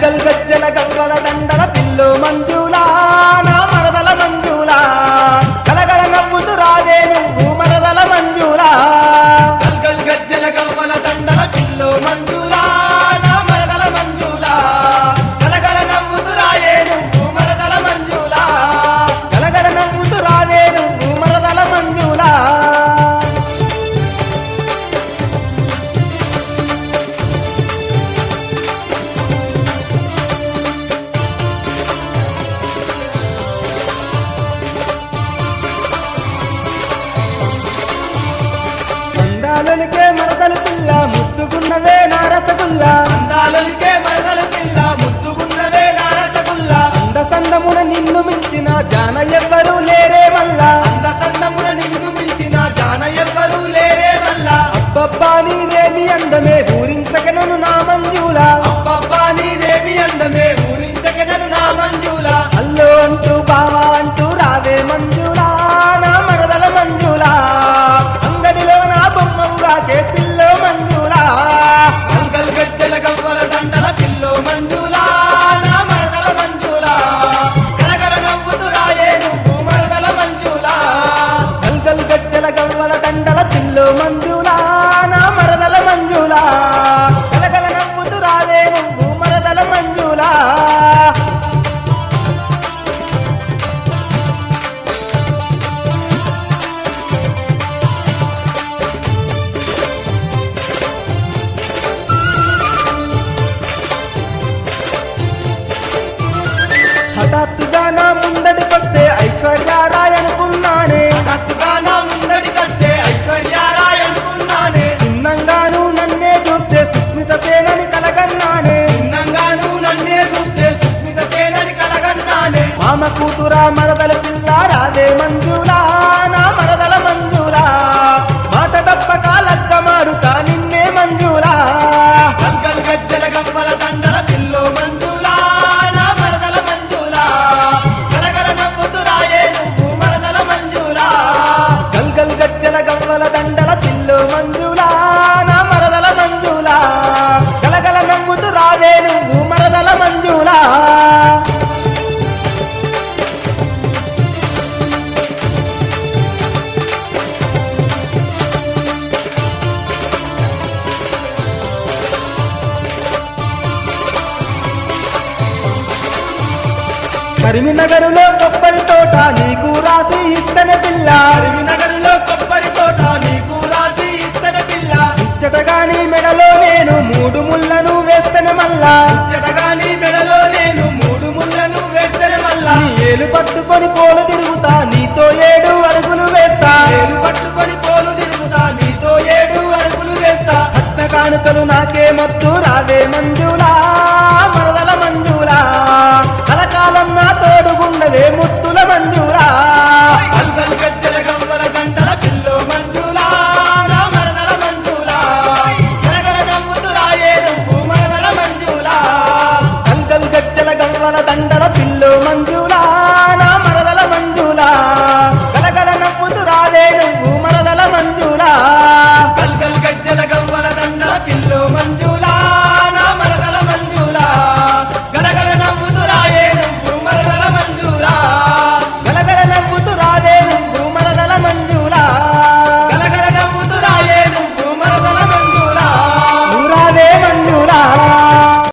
గల్గల్ గజ్జల గవ్వల దండల పిల్లు మంజులా నా మరదల మంజులా కలగల నవ్వుతూ రాదే నువ్వు మరదల మంజులా గల్గల్ గజ్జల గవ్వల దండల పిల్లు మంజులా నా మరదల మంజులా కలగల నవ్వుతూ రాయే నువ్వు మరదల మంజులా కలగల నవ్వుతూ రాదే నువ్వు మరదల మంజులా అందాలొలికే మరదలు పిల్ల ముద్దుకున్నవే నా రసగుల్లా అందాలొలికే మరదలు పిల్ల ముద్దుకున్నవే నా రసగుల్లా అంద సందమున నిన్ను మించిన జాన ఎవ్వరూ లేరే వల్ల అంద సందమున నిన్ను మించిన జాన ఎవ్వరూ లేరే వల్ల అబ్బబ్బా నీదేమి అందమే ఊరించగనను నా మంజులా అబ్బబ్బా నీదేమి అందమే ఊరించగనను నా మంజులా అల్లో అంటూ బావా అంటూ రావే మంజులా నా మరదల మంజులా అంగడిలో నా బొమ్మవుగాకే పిల్లో మంజులా గల్గల్ గజ్జల గవ్వల దండల పిల్లో మంజులా నా మరదల మంజులా కలగల నవ్వుతూ రాయే నువ్వు మరదల మంజులా గల్గల్ గజ్జల గవ్వల దండల పిల్లో మంజులా నా మరదల మంజులా కలగల నవ్వుతూ రావే నువ్వు మరదల మంజులా హఠాత్తుగా నా ముందడికొస్తే ఐశ్వర్యారాయ్ అనుకున్నానే హఠాత్తుగా నా ముందడికొస్తే ఐశ్వర్యారాయ్ అనుకున్నానే చిన్నంగాను నన్నే చూస్తే సుస్మిత సేనని కలగన్నానే చిన్నంగాను నన్నే చూస్తే సుస్మిత సేనని కలగన్నానే మామ కూతురా మరదల పిల్ల రాదే మంజులా నా మరదల మంజులా మాట తప్పక లక్క మారుతా నిన్నే మంజులా గల్గల్ గజ్జల గవ్వల దండల పిల్లో మంజులా నా మరదల మంజులా గలగల నవ్వుతూ రాయే నువ్వు మరదల మంజులా గల్గల్ గజ్జల గవ్వల దండల పిల్లో మంజులా నా మరదల మంజులా గలగల నవ్వుతూ రావే నువ్వు మరదల మంజులా కరీంనగరులో కొబ్బరి తోట నీకు రాసి ఇస్తనే పిల్ల కరీంనగరులో కొబ్బరి తోట నీకు రాసి ఇస్తనే పిల్ల ఇచ్చటగాని మెడలో నేను మూడు ముళ్ళను వేస్తనే మల్లా ఇచ్చటగాని మెడలో నేను మూడు ముళ్ళను వేస్తనే మల్లా నీ ఏలు పట్టుకొని పోలు తిరుగుతా నీతో ఏడు అడుగులు వేస్తా ఏలు పట్టుకొని పోలు తిరుగుతా నీతో ఏడు అడుగులు వేస్తా అత్త కానుకలు నాకే మత్తు రావే మంజులా